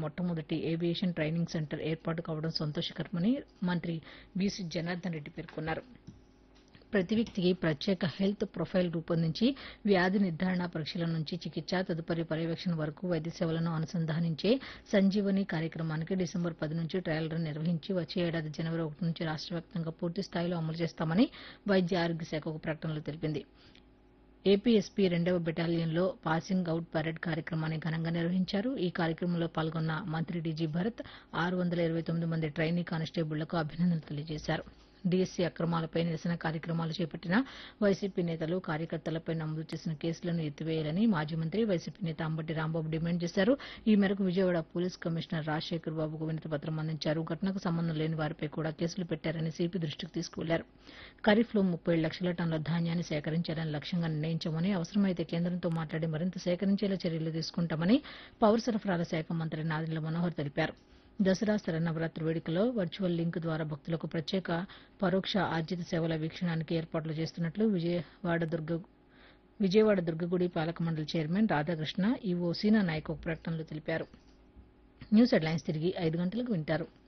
మొట్టమొదటి aviation training centre ఏర్పాటు కావడం సంతోషకరమని మంత్రి బీసీ జనార్దన్ రెడ్డి పేర్కొన్నారు ప్రతి వ్యక్తికి ప్రత్యేక హెల్త్ ప్రొఫైల్ రూపొందించి వ్యాధి నిర్ధారణ పరీక్షల నుంచి చికిత్స తదుపరి పర్యవేక్షణ వరకు వైద్య సేవలను అనుసంధానించే సంజీవని కార్యక్రమానికి డిసెంబర్ పది నుంచి ట్రయల్ రన్ నిర్వహించి వచ్చే ఏడాది జనవరి ఒకటి నుంచి రాష్ట్ర వ్యాప్తంగా పూర్తి స్థాయిలో అమలు చేస్తామని వైద్య ఆరోగ్య శాఖ ఒక ప్రకటనలో తెలిపింది ఏపీఎస్పీ రెండవ బెటాలియన్లో పాసింగ్ అవుట్ పరేడ్ కార్యక్రమాన్ని ఘనంగా నిర్వహించారు ఈ కార్యక్రమంలో పాల్గొన్న మంత్రి డీజీ భరత్ ఆరు వందల ఇరవై తొమ్మిది మంది ట్రైనీ కానిస్టేబుళ్లకు అభినందనలు తెలియజేశారు డీఎస్సీ అక్రమాలపై నిరసన కార్యక్రమాలు చేపట్టిన వైసీపీ నేతలు కార్యకర్తలపై నమోదు చేసిన కేసులను ఎత్తివేయాలని మాజీ మంత్రి వైసీపీ నేత అంబటి రాంబాబు డిమాండ్ చేశారు ఈ మేరకు విజయవాడ పోలీస్ కమిషనర్ రాజశేఖర్ బాబుకు వినతి పత్రం అందించారు ఘటనకు సంబంధం లేని వారిపై కూడా కేసులు పెట్టారని సిపి దృష్టికి తీసుకువెళ్లారు ఖరీఫ్లో ముప్పై లక్షల టన్నుల ధాన్యాన్ని సేకరించాలని లక్ష్యంగా నిర్ణయించామని అవసరమైతే కేంద్రంతో మాట్లాడి మరింత సేకరించేలా చర్యలు తీసుకుంటామని పౌర సరఫరాల శాఖ మంత్రి నాదెండ్ల మనోహర్ తెలిపారు దసరా శరన్నవరాత్రి వేడుకలో వర్చువల్ లింక్ ద్వారా భక్తులకు ప్రత్యేక పరోక్ష ఆర్జిత సేవల వీక్షణానికి ఏర్పాట్లు చేస్తున్నట్లు విజయవాడ దుర్గ విజయవాడ దుర్గగుడి పాలక మండలి చైర్మన్ రాధాకృష్ణ ఈవో సీనా నాయక్ ఒక ప్రకటనలో తెలిపారు న్యూస్ హెడ్లైన్స్ తిరిగి ఐదు గంటలకు వింటారు